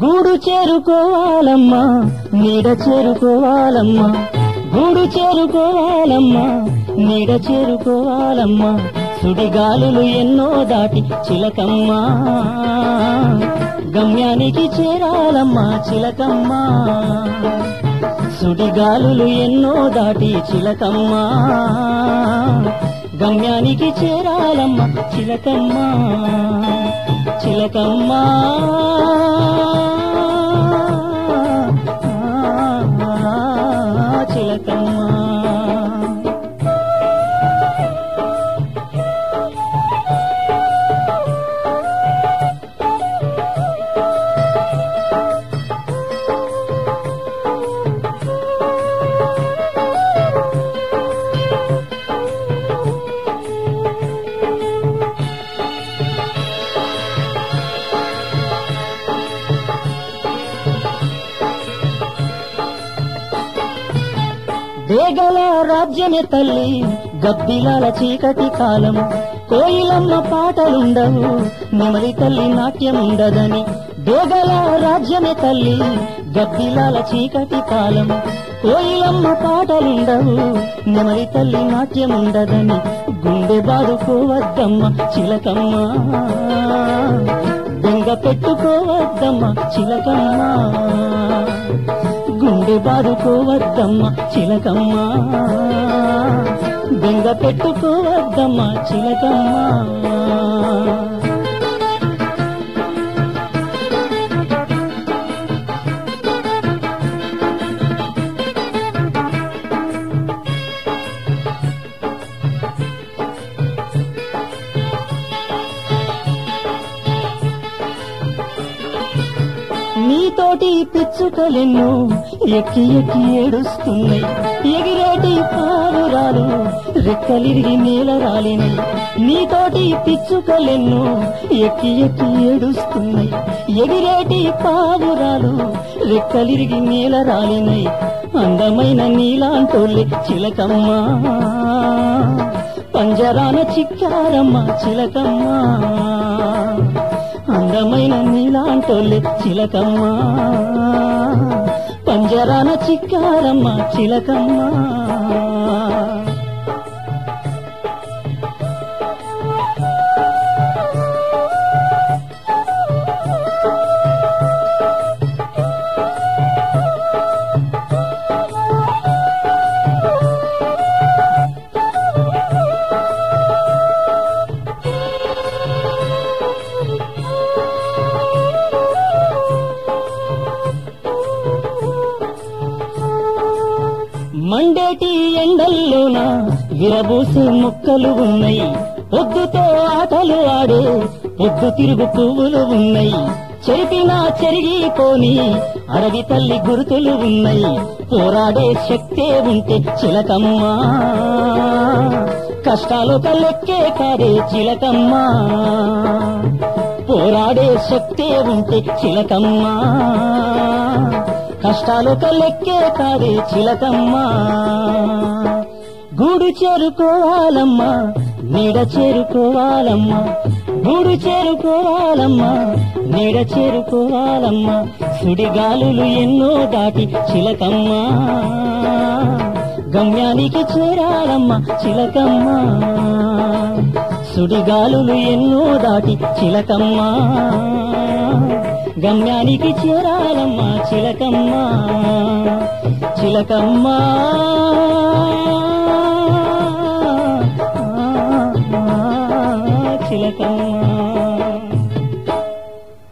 గూడు చేరుకోవాలమ్మా నీడ చేరుకోవాలమ్మా గూడు చేరుకోవాలమ్మా నీడ చేరుకోవాలమ్మా సుడిగాలులు ఎన్నో దాటి చిలకమ్మా గమ్యానికి చేరాలమ్మా చిలకమ్మా సుడిగాలులు ఎన్నో దాటి చిలకమ్మా గమ్యానికి చేరాలమ్మా చిలకమ్మా చిలకమ్మా చిలకమ్మా దేగల రాజ్యమే తల్లి గబ్బిలాల చీకటి కాలం కోయిలమ్మ పాటలుండవు నెమలి తల్లి నాట్యం ఉండదని దేగల రాజ్యమే తల్లి గబ్బిలాల చీకటి కాలం కోయిలమ్మ పాటలుండవు నెమలి తల్లి నాట్యం ఉండదని గుండె బాదుకోవద్దమ్మ చిలకమ్మ బెంగ పెట్టుకోవద్దమ్మ చిలకమ్మ గుండె బాదుకోవద్దమ్మ చిలకమ్మ బెంగ పెట్టుకోవద్దమ్మ చిలకమ్మ నీతోటి పిచ్చుకలెన్నో ఎక్కి ఎక్కి ఏడుస్తున్నాయి ఎగిరేటి పావురాలు రెక్కలిరిగి నేల రాలినాయి నీతోటి పిచ్చుకలెన్నో ఎక్కి ఎక్కి ఏడుస్తున్నాయి ఎగిరేటి పావురాలు రెక్కలిరిగి నేల రాలినాయి అందమైన నీలాంటోళ్ళే చిలకమ్మా పంజరాన చిక్కారమ్మ చిలకమ్మా అందమైన నీలాంటోళ్ళే చిలకమ్మా పంజరాన చిక్కారమ్మ చిలకమ్మా మండేటి ఎండల్లోన విరబూసే మొక్కలు ఉన్నాయి పొద్దుతో ఆటలు ఆడే పొద్దు తిరుగు పువ్వులు ఉన్నాయి చెరిపినా చెరిగిపోని అడవి తల్లి గుర్తులు ఉన్నాయి పోరాడే శక్తే ఉంటే చిలకమ్మా కష్టాలు కల్లెక్కే కాదే చిలకమ్మా పోరాడే శక్తే ఉంటే చిలకమ్మా కష్టాలు కల్లెక్కే కాదే చిలకమ్మా గూడు చేరుకోవాలమ్మా నీడ చేరుకోవాలమ్మా గూడు చేరుకోవాలమ్మా నీడ చేరుకోవాలమ్మా సుడిగాలులు ఎన్నో దాటి చిలకమ్మా గమ్యానికి చేరాలమ్మా చిలకమ్మా సుడిగాలులు ఎన్నో దాటి చిలకమ్మా గమ్యానికి చేరాలమ్మా చిలకమ్మా చిలకమ్మా